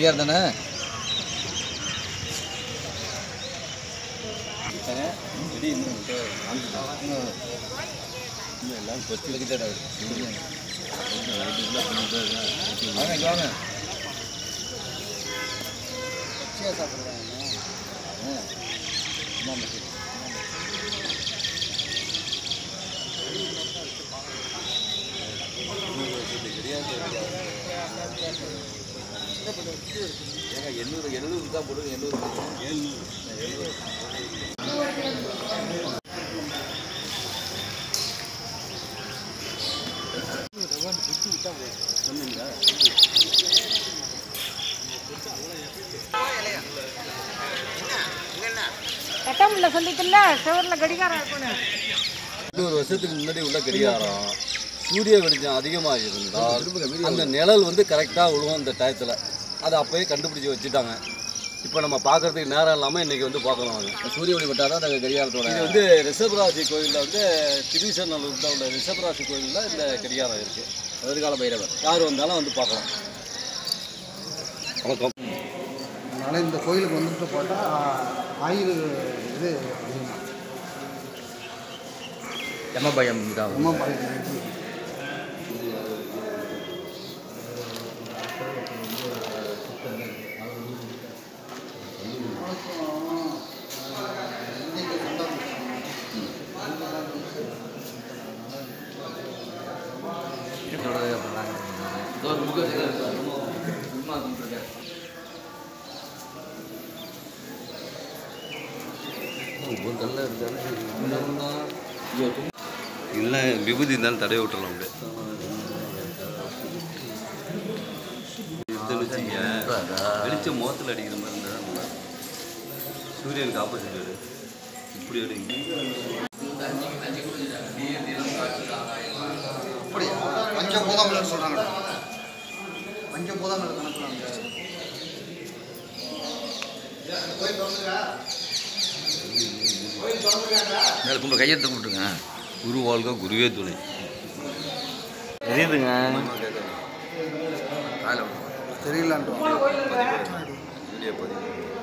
கரியார் தானே எல்லாம் கொச்சு கிட்ட வாங்க வாங்க எண்ணூறு எழுநூறு தான் போடுங்க எண்ணூறு கட்டாமல சொல்லிட்டுல செவரில் கடிகாரம் இருக்கணும் இருநூறு வருஷத்துக்கு முன்னாடி உள்ள கடிகாரம் சூரிய வெளிச்சம் அதிகமாக இருந்தால் அந்த நிழல் வந்து கரெக்டாக விழுவும் அந்த டயத்தில் அதை அப்போயே கண்டுபிடிச்சி வச்சுட்டாங்க இப்போ நம்ம பார்க்கறதுக்கு நேரம் இல்லாமல் இன்றைக்கி வந்து பார்க்கலாம் வாங்க சூரிய ஒளி பட்டால் தான் அந்த கடிகாரத்தோட இது வந்து ரிஷபராசி கோயிலில் வந்து திருவிசநல்லூர் தான் உள்ள ரிஷபராசி கோயிலில் இந்த கடிகாரம் இருக்குது எதிர்கால பைரவர் யார் வந்தாலும் வந்து பார்க்கலாம் வணக்கம் அதனால் இந்த கோயிலுக்கு வந்துட்டு போட்டால் ஆயுள் இது அதிகமாக எம பயம் இதாகும் ரொம்ப பயன்படுத்தி ஒரு புக்கு சும்மா கும்பிட்டுருக்கேன் ஒவ்வொரு கல்ல இருந்தாலும் இல்லை விபூதி இருந்தாலும் தடவை விட்டுறலாம் அப்படியே எடுத்துன்னு வச்சுங்க வெளிச்சம் முகத்தில் அடிக்கிற மாதிரி இருந்தால் நல்லா இருக்கும். சூரியனுக்கு ஆப்போசிட் எடு இப்படி எடுங்க அப்படியா பஞ்சபூதங்கள் சொல்கிறாங்க பஞ்சபூதங்கள் கணக்கில் மேலே கும்பிட்டு கையெழுத்து கும்பிட்டுருங்க குரு வாழ்க குருவே துணை தெரியுதுங்க தெரியலான்றோம் வீடியோ பதிவு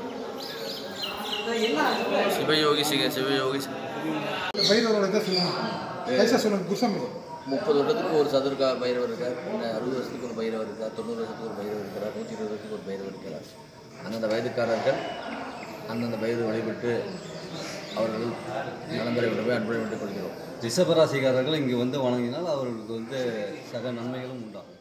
சிவயோகி சிக சிவயோகி சிவ- பைரவரோட இதை சொல்லுங்க லைசா சொல்லுங்க குருசாமி முப்பது வருடத்துக்கு ஒரு சதுர்கா பைரவர் இருக்கார் இன்னும் அறுபது வருஷத்துக்கு ஒரு பைரவர் இருக்கார் தொண்ணூறு வருஷத்துக்கு ஒரு பைரவர் இருக்கிறார் நூற்றி இருபது வருஷத்துக்கு ஒரு பைரவர் இருக்கிறார் அந்தந்த வயதுக்காரர்கள் அந்தந்த வயது வழிபட்டு அவர்கள் நலம்பெற விடவே அன்புடன் விட்டுக் கொள்கிறோம் ரிஷபராசிக்காரர்கள் இங்கே வந்து வணங்கினால் அவர்களுக்கு வந்து சக நன்மைகளும் உண்டாகும்